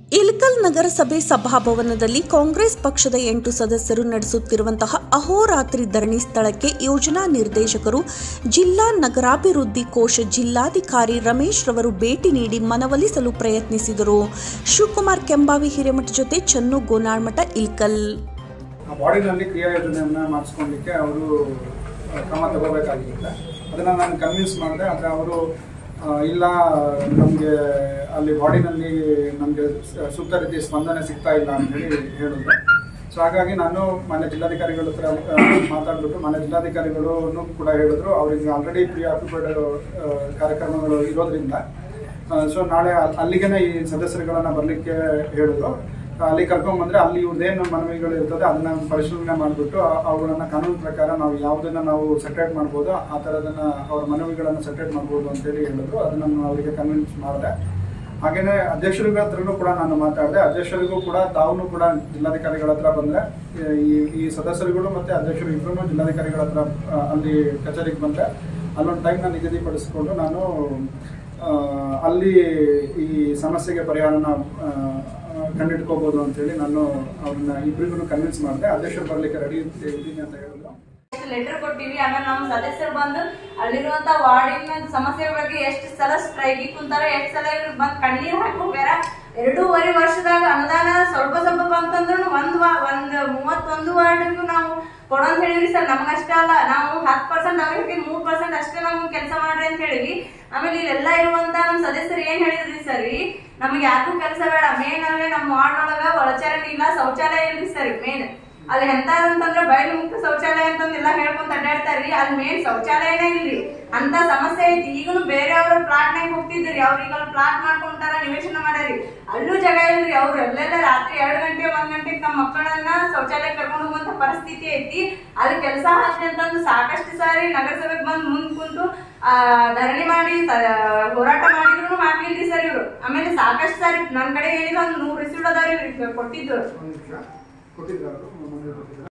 ಇಲ್ಕಲ್ ನಗರಸಭೆ ಸಭಾಭವನದಲ್ಲಿ ಕಾಂಗ್ರೆಸ್ ಪಕ್ಷದ ಎಂಟು ಸದಸ್ಯರು ನಡೆಸುತ್ತಿರುವಂತಹ ಅಹೋರಾತ್ರಿ ಧರಣಿ ಸ್ಥಳಕ್ಕೆ ಯೋಜನಾ ನಿರ್ದೇಶಕರು ಜಿಲ್ಲಾ ನಗರಾಭಿವೃದ್ಧಿ ಕೋಶ ಜಿಲ್ಲಾಧಿಕಾರಿ ರಮೇಶ್ ರವರು ಭೇಟಿ ನೀಡಿ ಮನವೊಲಿಸಲು ಪ್ರಯತ್ನಿಸಿದರು ಶಿವಕುಮಾರ್ ಕೆಂಬಾವಿ ಹಿರೇಮಠ ಜೊತೆ ಚನ್ನು ಗೋನಾಳ್ಮಠ ಇಲ್ಕಲ್ ಆ ಬಾಡಿನಲ್ಲಿ ಕ್ರಿಯಾ ಯೋಜನೆಯನ್ನ ಮಾಡಿಸ್ಕೊಳ್ಲಿಕ್ಕೆ ಅವರು ಕ್ರಮ ತಗೋಬೇಕಾಗಿರುತ್ತೆ ಅದನ್ನು ನಾನು ಕನ್ವಿನ್ಸ್ ಮಾಡಿದೆ ಆದರೆ ಅವರು ಆ, ಇಲ್ಲ ನಮಗೆ ಅಲ್ಲಿ ಬಾಡಿನಲ್ಲಿ ನಮಗೆ ಸೂಕ್ತ ರೀತಿ ಸ್ಪಂದನೆ ಸಿಗ್ತಾ ಇಲ್ಲ ಅಂತ ಹೇಳಿ ಹೇಳಿದ್ರು ಸೊ ಹಾಗಾಗಿ ನಾನು ಮನೆ ಜಿಲ್ಲಾಧಿಕಾರಿಗಳ ಹತ್ರ ಆ, ಮಾತಾಡ್ಬಿಟ್ಟು ಮನೆ ಜಿಲ್ಲಾಧಿಕಾರಿಗಳು ಕೂಡ ಹೇಳಿದ್ರು ಅವರಿಗೆ ಆಲ್ರೆಡಿ ಪ್ರೀ ಆಕ್ಯುಪೈಡ್ ಕಾರ್ಯಕ್ರಮಗಳು ಇರೋದ್ರಿಂದ ಸೊ ನಾಳೆ ಅಲ್- ಅಲ್ಲಿಗೆನೆ ಈ ಸದಸ್ಯರುಗಳನ್ನ ಬರ್ಲಿಕ್ಕೆ ಹೇಳಿದ್ರು ಅಲ್ಲಿ ಕರ್ಕೊಂಡ್ ಬಂದ್ರೆ ಅಲ್ಲಿ ಇವ್ರದ್ದೇನು ಮನವಿಗಳು ಇರ್ತದೆ ಅದನ್ನ ಪರಿಶೀಲನೆ ಮಾಡಿಬಿಟ್ಟು ಅವುಗಳನ್ನ ಕಾನೂನು ಪ್ರಕಾರ ನಾವು ಯಾವುದನ್ನ ನಾವು ಸೆಟ್ರೇಟ್ ಮಾಡ್ಬೋದು ಆ ಥರದನ್ನ ಅವ್ರ ಮನವಿಗಳನ್ನ ಸೆಟ್ರೇಟ್ ಮಾಡ್ಬೋದು ಅಂತೇಳಿ ಹೇಳಿದ್ರು ಅದನ್ನ ನಾನು ಅವರಿಗೆ ಕನ್ವಿನ್ಸ್ ಮಾಡಿದೆ ಹಾಗೇನೆ ಅಧ್ಯಕ್ಷರುಗಳ ಹತ್ರನೂ ಕೂಡ ನಾನು ಮಾತಾಡಿದೆ ಅಧ್ಯಕ್ಷರಿಗೂ ಕೂಡ ತಾವು ಕೂಡ ಜಿಲ್ಲಾಧಿಕಾರಿಗಳ ಹತ್ರ ಬಂದ್ರೆ ಈ ಈ ಸದಸ್ಯರುಗಳು ಮತ್ತೆ ಅಧ್ಯಕ್ಷರು ಇಬ್ಬರು ಜಿಲ್ಲಾಧಿಕಾರಿಗಳ ಹತ್ರ ಆ, ಅಲ್ಲಿ ಕಚೇರಿಗೆ ಬಂದ್ರೆ ಅಲ್ಲೊಂದು ಟೈಮ್ನ ನಿಗದಿಪಡಿಸಿಕೊಂಡು ನಾನು ಆ, ಅಲ್ಲಿ ಈ ಸಮಸ್ಯೆಗೆ ಪರಿಹಾರನ ಆ, ಆ, ಕಂಡಿಡ್ಕೋಬಹುದು ಅಂತೇಳಿ ನಾನು ಅವ್ರನ್ನ ಇಬ್ಬರಿಗೂ ಕನ್ವಿನ್ಸ್ ಮಾಡಿದೆ ಅಧ್ಯಕ್ಷರು ಬರ್ಲಿಕ್ಕೆ ರೆಡಿ ಇದ್ದೀನಿ ಅಂತ ಹೇಳಿದ್ರು ಲೆಟರ್ ಕೊಟ್ಟಿವಿ ಆಮೇಲೆ ನಮ್ಮ ಸದಸ್ಯರು ಬಂದು ಅಲ್ಲಿರುವಂತ ವಾರ್ಡಿನ ಸಮಸ್ಯೆ ಬಗ್ಗೆ ಎಷ್ಟು ಸಲ ಸ್ಟ್ರೈಕಿಗೆ ಕುಂತಾರ ಎಷ್ಟು ಸಲ ಇವ್ರು ಬಂದ್ ಕಣ್ಣೀರ್ ಹಾಕಿ ಹೋಗ್ಯಾರ ಎರಡೂವರೆ ವರ್ಷದಾಗ ಅನುದಾನ ಸ್ವಲ್ಪ ಸ್ವಲ್ಪ ಬಂತಂದ್ರು ಒಂದ್ ವಾ ಒಂದ್ ಮೂವತ್ತೊಂದು ವಾರ್ಡ್ಗೂ ನಾವು ಕೊಡೋಂತ ಹೇಳಿದ್ರಿ ಸರ್ ನಮಗಷ್ಟೇ ಅಲ್ಲ ನಾವು ಹತ್ತು ಪರ್ಸೆಂಟ್ ಅವ್ರಿಗೆ ಮೂರ್ ಪರ್ಸೆಂಟ್ ಅಷ್ಟೇ ನಾವು ಕೆಲಸ ಮಾಡ್ರಿ ಅಂತ ಹೇಳಿವಿ ಆಮೇಲೆ ಇಲ್ಲೆಲ್ಲ ಇರುವಂತ ನಮ್ಮ ಸದಸ್ಯರು ಏನ್ ಹೇಳಿದ್ರಿ ಸರಿ ನಮ್ಗೆ ಯಾರಿಗೂ ಕೆಲಸ ಬೇಡ ಮೇನ್ ಅಂದ್ರೆ ನಮ್ಮ ವಾರ್ಡ್ ಒಳಗ ಒಳಚರಂಡಿ ಇಲ್ಲ ಶೌಚಾಲಯ ಇಲ್ರಿ ಸರ್ ಮೇನ್ ಅಲ್ಲಿ ಎಂತ ಅಂತಂದ್ರೆ ಬಯಲು ಮುಕ್ತ ಶೌಚಾಲಯ ಅಂತಂದೆಲ್ಲ ಹೇಳ್ಕೊಂತ ಅಡ್ಡಾಡ್ತಾರ್ರಿ ಅಲ್ಲಿ ಮೇನ್ ಶೌಚಾಲಯನೇ ಇಲ್ರಿ ಅಂತ ಸಮಸ್ಯೆ ಐತಿ ಈಗನು ಬೇರೆಯವ್ರ ಪ್ಲಾಟ್ ನಾಗ ಹೋಗ್ತಿದ್ರಿ ಅವ್ರ ಈಗ ಪ್ಲಾಟ್ ಮಾಡ್ಕೊಂತಾರ ನಿವೇಶನ ಮಾಡ್ಯಾರಿ ಅಲ್ಲೂ ಜಾಗ ಇಲ್ರಿ ಅವ್ರು ಎಲ್ಲೆಲ್ಲ ರಾತ್ರಿ ಎರಡ್ ಗಂಟೆ ಒಂದ್ ಗಂಟೆಗೆ ತಮ್ಮ ಮಕ್ಕಳನ್ನ ಶೌಚಾಲಯ ಕರ್ಕೊಂಡು ಹೋಗುವಂತ ಪರಿಸ್ಥಿತಿ ಐತಿ ಅಲ್ಲಿ ಕೆಲಸ ಹಾಕ್ಲಿ ಅಂತಂದು ಸಾಕಷ್ಟು ಸಾರಿ ನಗರಸಭೆಗೆ ಬಂದ್ ಮುಂದ್ ಕುಂತು ಆ ಧರಣಿ ಮಾಡಿ ಸ- ಹೋರಾಟ ಮಾಡಿದ್ರು ಮಾಡ್ಲಿಲ್ರಿ ಸರ್ ಇವ್ರು ಆಮೇಲೆ ಸಾಕಷ್ಟು ಸಾರಿ ನನ್ ಕಡೆ ಹೇಳಿದ ಒಂದ್ ನೂರ್ ರಿಸೀವ್ ಅದಾವ್ರಿ ಇವ್ರಿಗೆ ಕೊಟ್ಟಿದ್ರು ಒಂದು ನಿಮಿಷ ಕೊಟ್ಟಿದ್ರು ಅವರು ಮನವಿ ಕೊಟ್ಟಿದ್ರು